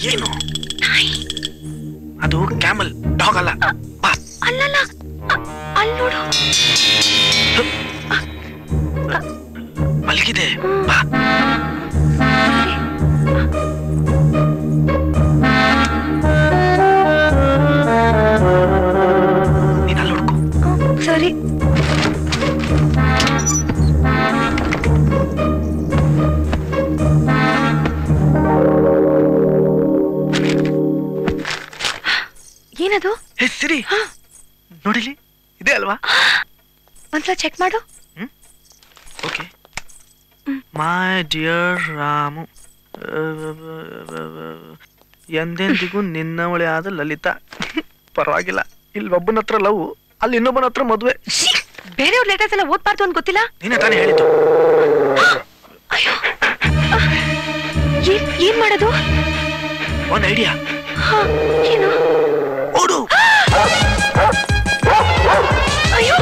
ಏನು ಅದು camel dog ಅಲ್ಲ ಬಾ ಅಲ್ಲಲ್ಲ ಅಲ್ಲಿ ನೋಡು ಮಲಗಿದೆ ಬಾ ನೀನ್ ಅಲ್ಲಿ ಹುಡ್ಕು ಸರಿ ಏನದು ಹೇ ಸಿರಿ ನೋಡಿಲಿ ಇದೆ ಅಲ್ವಾ ಒಂದ್ಸಲ ಚೆಕ್ ಮಾಡು ಓಕೆ ಮೈ ಡಿಯರ್ ರಾಮು ಎಂದೆಂದಿಗೂ ನಿನ್ನವಳೆ ಆದ ಲಲಿತಾ ಪರವಾಗಿಲ್ಲ ಇಲ್ಲಿ ಒಬ್ಬನ ಹತ್ರ ಲವ್ ಅಲ್ಲಿ ಇನ್ನೊಬ್ಬನ ಹತ್ರ ಮದುವೆ ಬೇರೆಯವ್ರ ಲೆಟರ್ಸ್ ಎಲ್ಲ ಓದ್ಬಾರ್ದು ಅಂತ ಗೊತ್ತಿಲ್ಲ ನೀನೇ ತಾನೇ ಹೇಳಿದ್ದು ಏನ್ ಏನ್ ಮಾಡೋದು ಒಂದ್ ಐಡಿಯಾ ಹ, ಏನು ಓಡು ಅಯ್ಯೋ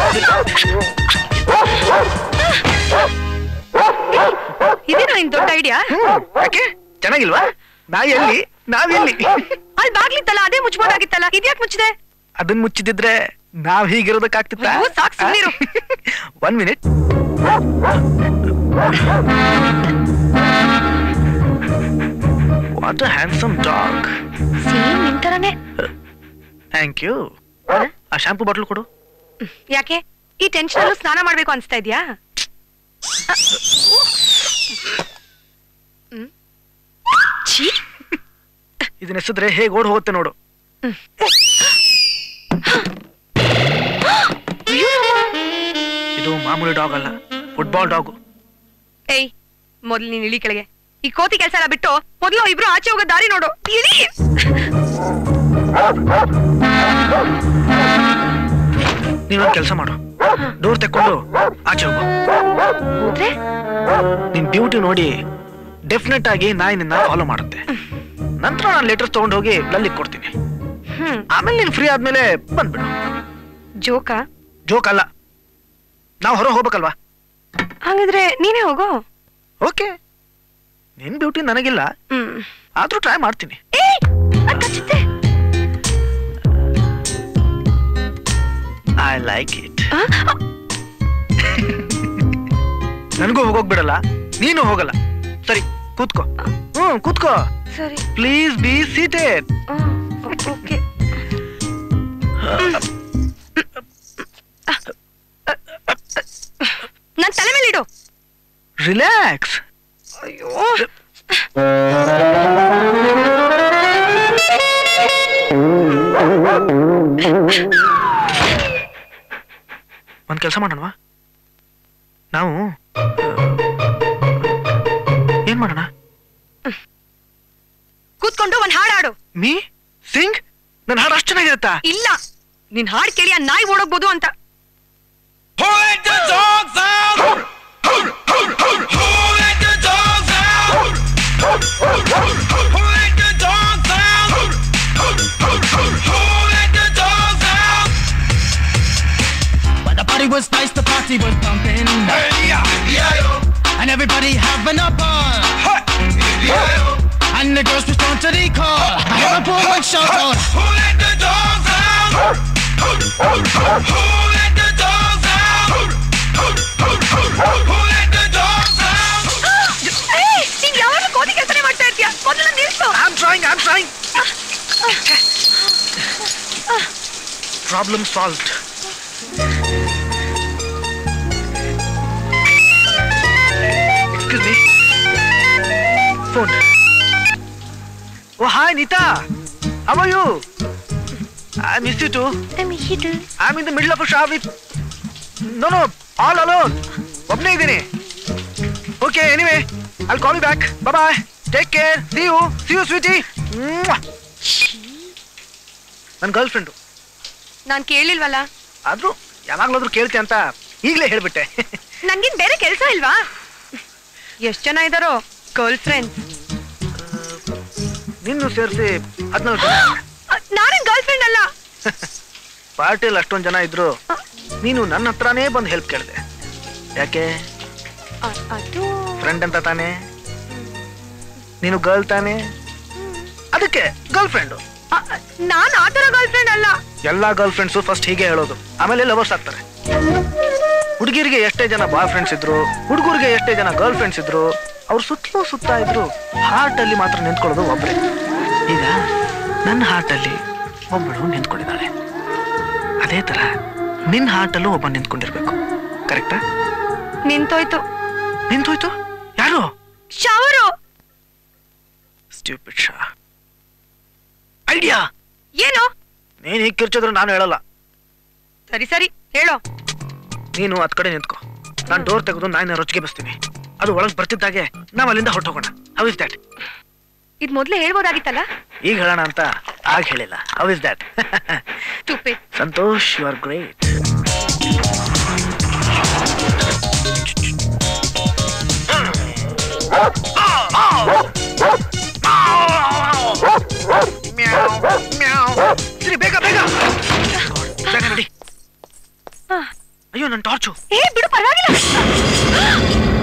ಇದೇನಾ ನಿನ್ ದೊಡ್ಡ ಐಡಿಯಾ ಯಾಕೆ ಚೆನ್ನಾಗಿಲ್ವಾ ನಾ ಎಲ್ಲಿ ನಾವೆಲ್ಲಿ ಅಲ್ಲಿ ಬಾಗ್ಲಿತ್ತಲ್ಲ ಅದೇ ಮುಚ್ಬೋದಾಗಿತ್ತಲ್ಲ ಇದ್ಯಾಕ್ ಮುಚ್ಚಿದೆ ಅದನ್ನ ಮುಚ್ಚಿದಿದ್ರೆ ನಾವ್ ಹೀಗಿರೋದಕ್ಕಾಗ್ತಿತ್ತ ಅಯ್ಯೋ, ಸಾಕ್ ಸುಮ್ನಿರು. One minute what a handsome dog same ನಿನ್ ತರಾನೇ ಥ್ಯಾಂಕ್ ಯು ಆ ಶಾಂಪೂ ಬಾಟ್ಲ್ ಕೊಡು ಯಾಕೆ ಈ ಟೆನ್ಷನ್ ಅಲ್ಲೂ ಸ್ನಾನ ಮಾಡ್ಬೇಕು ಅನ್ಸ್ತಾ ಇದ್ಯಾ ಹ್ಮ್. ಛೀ ಇದನ್ನ ಎಸಿದ್ರೆ ಹೇಗೆ ಓಡ್ ಹೋಗುತ್ತೆ ನೋಡು ಅಯ್ಯೋ ರಾಮ. ಇದು ಮಾಮೂಲಿ ಡಾಗ್ ಅಲ್ಲ ಫುಟ್ಬಾಲ್ ಡಾಗು ಏಯ್ ಮೊದ್ಲು ನೀನ್ ಇಳಿ ಕೆಳಗೆ ಈ ಕೋತಿ ಕೆಲ್ಸ ಎಲ್ಲ ಬಿಟ್ಟು ಮೊದ್ಲು ಇಬ್ರು ಆಚೆ ಹೋಗೋ ದಾರಿ ನೋಡು ಇಳಿ ನೀನೊಂದು ಕೆಲಸ ಮಾಡು ಡೋರ್ ತೆಕ್ಕೊಂಡು ಆಚೆ ಹೋಗು ಹೋದ್ರೆ ನಿನ್ ಬ್ಯೂಟಿ ನೋಡಿ ಡೆಫಿನೆಟ್ ಆಗಿ ನಾಯಿ ನಿನ್ನ ಫಾಲೋ ಮಾಡುತ್ತೆ ನಂತರ ನಾನು ಲೆಟರ್ಸ್ ತಗೊಂಡು ಹೋಗಿ ಲಲ್ಲಿಗೆ ಕೊಡ್ತೀನಿ ಹ್ಮ್ ಆಮೇಲೆ ನೀನು ಫ್ರೀ ಆದ್ಮೇಲೆ ಬಂದ್ಬಿಡು ಜೋಕಾ ಜೋಕ್ ಅಲ್ಲ ನಾವು ಹೊರ ಹೋಗ್ಬೇಕಲ್ವಾ ಹಾಗಿದ್ರೆ ನೀನೇ ಹೋಗೋ ಓಕೆ ನಿನ್ ಬ್ಯೂಟಿ ನನಗಿಲ್ಲ ಹ್ಮ್ ಆದ್ರೂ ಟ್ರೈ ಮಾಡ್ತೀನಿ ಏಯ್ ಅದ್ ಕಚ್ಚುತ್ತೆ ಐ ಲೈಕ್ ಇಟ್ ಆ, ಆ, ನನಗೂ ಹೋಗೋಕ್ ಬಿಡಲ್ಲ ನೀನು ಹೋಗಲ್ಲ ಸರಿ ಕೂತ್ಕೋ ಹ್ಮ್ ಕೂತ್ಕೋ ಸರಿ ಪ್ಲೀಸ್ ಬಿ ಸೀಟೆಡ್ ಆ, ಓಕೆ ನನ್ ತಲೆ ಮೇಲೆ ಇಡು ರಿಲ್ಯಾಕ್ಸ್ ಅಯ್ಯೋ ಒಂದ್ ಕೆಲಸ ಮಾಡೋಣವಾ ನಾವು ಆ, ಏನ್ ಮಾಡೋಣ ಕೂತ್ಕೊಂಡು ಒಂದ್ ಹಾಡ್ ಹಾಡು ಮೀ ಸಿಂಗ್ ನನ್ನ ಹಾಡು ಅಷ್ಟು ಚೆನ್ನಾಗಿರುತ್ತಾ ಇಲ್ಲ ನಿನ್ ಹಾಡ್ ಕೇಳಿ ಆ ನಾಯಿ ಓಡೋಗ್ಬೋದು ಅಂತ Who let the dogs out? Who let the dogs out? Who let the dogs out? Who let the dogs out? But the party was nice, the party was pumping, and everybody having a ball. And the girls respond to the call. I hear a boy shout out. Who let the dogs out? Who let the dogs out? Who let the dogs out? ಏಯ್, ನೀನ್ ಯಾವಾಗ್ಲೂ ಕೋತಿ ಕೆಲಸನೇ ಮಾಡ್ತಾ ಇರ್ತೀಯ ಮೊದಲ ನಿಲ್ಸು I'm trying I'm trying problem solved excuse me phone ಓ hi Neeta how are you I miss you too I am in the middle of a shop with no no all alone ಒಬ್ಬನೇ ಇದ್ದೀನಿ okay anyway I'll call you back bye take care see you see you sweetie ನನ್ನ girlfriend ನಾನ್ ಕೇಳಿಲ್ವಲ್ಲ ಆದ್ರೂ ಯಾವಾಗ್ಲಾದ್ರೂ ಕೇಳ್ತೆ ಅಂತ ಈಗಲೇ ಹೇಳ್ಬಿಟ್ಟೆ ನನ್ಗೇನ್ ಬೇರೆ ಕೆಲ್ಸ ಇಲ್ವಾ ಎಷ್ಟ್ ಜನ ಇದಾರೋ ಗರ್ಲ್ ಫ್ರೆಂಡ್ಸ್ ನಿನ್ನು ಸೇರಿಸಿ ಹದಿನಾಲ್ಕು ನಾನೇನ್ ಗರ್ಲ್ ಫ್ರೆಂಡ್ ಅಲ್ಲ ಪಾರ್ಟಿಯಲ್ಲಿ ಅಷ್ಟೊಂದು ಜನ ಇದ್ರು ನೀನು ನನ್ನ ಹತ್ರನೇ ಬಂದು ಹೆಲ್ಪ್ ಕೇಳಿದೆ ಯಾಕೆ ಅ- ಅದು ಫ್ರೆಂಡ್ ಅಂತ ತಾನೇ ನೀನು ಗರ್ಲ್ ತಾನೇ ಅದೇ ಅದಕ್ಕೆ ಗರ್ಲ್ ಫ್ರೆಂಡ್ ಆ, ನಾನ್ ಆತರ ಗರ್ಲ್ ಫ್ರೆಂಡ್ ಅಲ್ಲ ಎಲ್ಲಾ ಗರ್ಲ್ ಫ್ರೆಂಡ್ಸು ಫಸ್ಟ್ ಹೀಗೆ ಹೇಳೋದು ಆಮೇಲೆ ಲವರ್ಸ್ ಆಗ್ತಾರೆ ಹುಡುಗಿರಿಗೆ ಎಷ್ಟೇ ಜನ ಬಾಯ್ ಫ್ರೆಂಡ್ಸ್ ಇದ್ರು ಹುಡುಗರಿಗೆ ಎಷ್ಟೇ ಜನ ಗರ್ಲ್ ಫ್ರೆಂಡ್ಸ್ ಇದ್ರು ಅವ್ರು ಸುತ್ತಲೂ ಸುತ್ತಾ ಇದ್ರು ಹಾರ್ಟ್ ಅಲ್ಲಿ ಮಾತ್ರ ನಿಂತ್ಕೊಳ್ಳೋದು ಒಬ್ರೆ ಈಗ ನನ್ನ ಹಾರ್ಟ್ ಅಲ್ಲಿ ಒಬ್ಬಳು ನಿಂತ್ಕೊಂಡಿದ್ದಾಳೆ ಅದೇ ತರ ನಿನ್ನ ಹಾರ್ಟ್ ಅಲ್ಲೂ ಒಬ್ಬ ನಿಂತ್ಕೊಂಡಿರ್ಬೇಕು ಕರೆಕ್ಟಾ ನಿಂತೋಯ್ತು ನಿಂತೋಯ್ತು ಯಾರು ಶವರು ಸ್ಟ್ಯೂಪಿಡ್ ಶಾ ಐಡಿಯಾ ಏನು ನೀನ್ ಹೀಗೆ ಕಿರ್ಚಿದ್ರು ನಾನು ಹೇಳಲ್ಲ ಸರಿ ಸರಿ ಹೇಳೋ ನೀನು ಅದ್ ಕಡೆ ನಿಂತ್ಕೋ ನಾನು ಡೋರ್ ತೆಗೆದು ನಾಯಿನ ರೊಚ್ಚಿಗೆ ಬಸ್ತೀನಿ ಅದು ಒಳಗ್ ಬರ್ತಿದ್ದಾಗೆ ನಾವ್ ಅಲ್ಲಿಂದ ಹೊರಟೋಗೋಣ ಹೌ ಇಸ್ ದ್ಯಾಟ್ ಇದ್ ಮೊದ್ಲೇ ಹೇಳ್ಬೋದಾಗಿತ್ತಲ್ಲ ಈಗ ಹೇಳೋಣ ಅಂತ ಆಗ ಹೇಳಿಲ್ಲ how is that Stupid. Santosh you are great ಸರಿ ಬೇಗ ಬೇಗ ಬೇಗ ನಡಿ ಆ, ಅಯ್ಯೋ ನನ್ನ ಟಾರ್ಚು ಏ ಬಿಡು ಪರವಾಗಿಲ್ಲ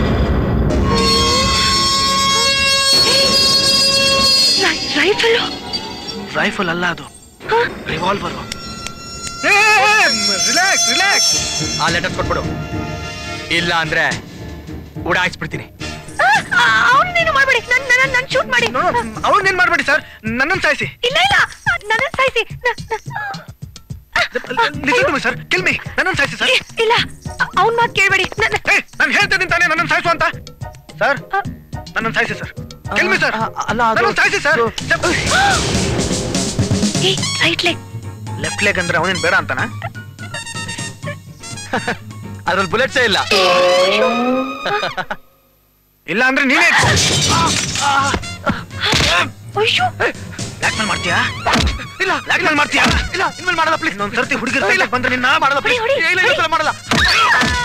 ರೈಫಲ್ ರೈಫಲ್ ಅಲ್ಲ ಅದು ರಿವಾಲ್ವರ್ ರಿಲ್ಯಾಕ್ಸ್ ರಿಲ್ಯಾಕ್ಸ್ ಆ ಲೆಟರ್ಸ್ ಕೊಟ್ಬಿಡು ಇಲ್ಲ ಅಂದ್ರೆ ಉಡಾಯಿಸ್ಬಿಡ್ತೀನಿ ಅವನೇನು ಮಾಡ್ಬೇಡಿ ನನ್ ನನ್ನ ನನ್ ಶೂಟ್ ಮಾಡಿ ಅವ್ರು ಏನ್ ಮಾಡ್ಬೇಡಿ ಸರ್ ನನ್ನನ್ನು ಸಾಯಿಸಿ ಇಲ್ಲ ಇಲ್ಲ ನನ್ನ ಸಾಯಿಸಿ ಸರ್ ಕಿಲ್ ಮಿ ನನ್ನನ್ನು ಸಾಯಿಸಿ ಸರ್ ಇಲ್ಲ ಅವನ್ ಮಾತ್ ಕೇಳ್ಬೇಡಿ ನನ್ನ ಏ ನಾನು ಹೇಳ್ತೇನೆ ತಾನೆ ನನ್ನನ್ನು ಸಾಯಿಸು ಅಂತ ಸರ್ ಆ, ನನ್ನನ್ನು ಸಾಯಿಸಿ ಸರ್ ಕಿಲ್ ಮಿ ಸರ್ ಆ, ಅಲ್ಲ, ಅದು- ನನ್ನನ್ನು ಸಾಯಿಸಿ ಸರ್ ಏ ರೈಟ್ ಲೆಗ್ ಲೆಫ್ಟ್ ಲೆಗ್ ಅಂದ್ರೆ ಅವನೇನ್ ಬೇಡ ಅಂತಾನ ಅದ್ರಲ್ಲಿ ಬುಲೆಟ್ಸೇ ಇಲ್ಲ ಇಲ್ಲ ಅಂದ್ರೆ ನೀನೇ ಅಯ್ಯೋ ಬ್ಲಾಕ್ ಮೇಲ್ ಮಾಡ್ತೀಯಾ ಇಲ್ಲ ಬ್ಲಾಕ್ ಮೇಲ್ ಮಾಡ್ತೀಯಾ ಇಲ್ಲ ಇನ್ಮೇಲೆ ಮಾಡಲ್ಲ ಪ್ಲೀಸ್ ಇನ್ನೊಂದ್ ಸರ್ತಿ ಹುಡುಗಿರ್ ಕೈಲಾಗ್ ಬಂದ್ರೆ ನಿನ್ನ ಮಾಡಲ್ಲ ಹೊಡಿ, ಪ್ಲೀಸ್ ಹೊಡಿ, ಇಲ್ಲ ಇಲ್ಲ, ಇಲ್ಲ, ಮಾಡಲ್ಲ